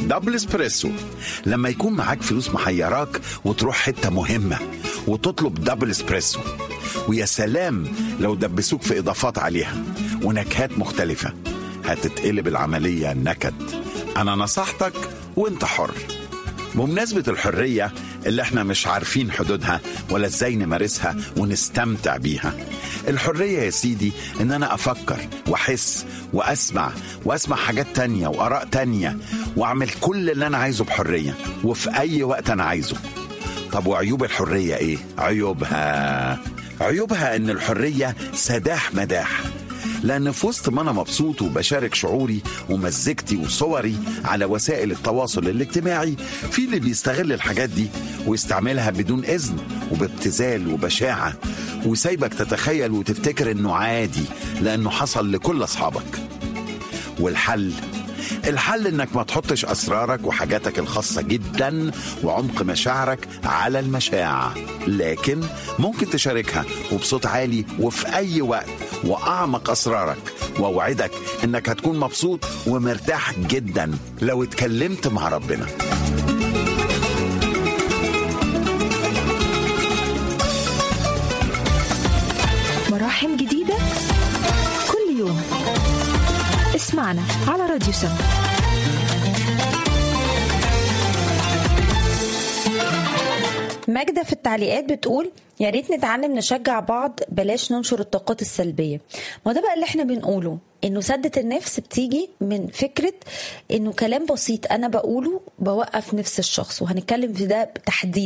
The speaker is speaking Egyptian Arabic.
دبل اسبريسو لما يكون معاك فلوس محيراك وتروح حتة مهمة وتطلب دبل اسبريسو ويا سلام لو دبسوك في إضافات عليها ونكهات مختلفة هتتقلب العملية نكد أنا نصحتك وانت حر بمناسبة الحرية اللي احنا مش عارفين حدودها ولا ازاي نمارسها ونستمتع بيها الحرية يا سيدي ان انا افكر واحس واسمع واسمع حاجات تانية واراء تانية واعمل كل اللي انا عايزه بحرية وفي اي وقت انا عايزه طب وعيوب الحرية ايه؟ عيوبها عيوبها ان الحرية سداح مداح لأن في وسط ما أنا مبسوط وبشارك شعوري ومزجتي وصوري على وسائل التواصل الاجتماعي في اللي بيستغل الحاجات دي ويستعملها بدون إذن وبابتذال وبشاعة وسايبك تتخيل وتفتكر إنه عادي لأنه حصل لكل أصحابك والحل الحل انك ما تحطش اسرارك وحاجاتك الخاصه جدا وعمق مشاعرك على المشاع لكن ممكن تشاركها وبصوت عالي وفي اي وقت واعمق اسرارك واوعدك انك هتكون مبسوط ومرتاح جدا لو اتكلمت مع ربنا مراحم جديدة كل يوم اسمعنا على راديو سما ماجدة في التعليقات بتقول يا ريت نتعلم نشجع بعض بلاش ننشر الطاقات السلبية ما ده بقى اللي احنا بنقوله انه سدة النفس بتيجي من فكرة انه كلام بسيط انا بقوله بوقف نفس الشخص وهنتكلم في ده تحديدا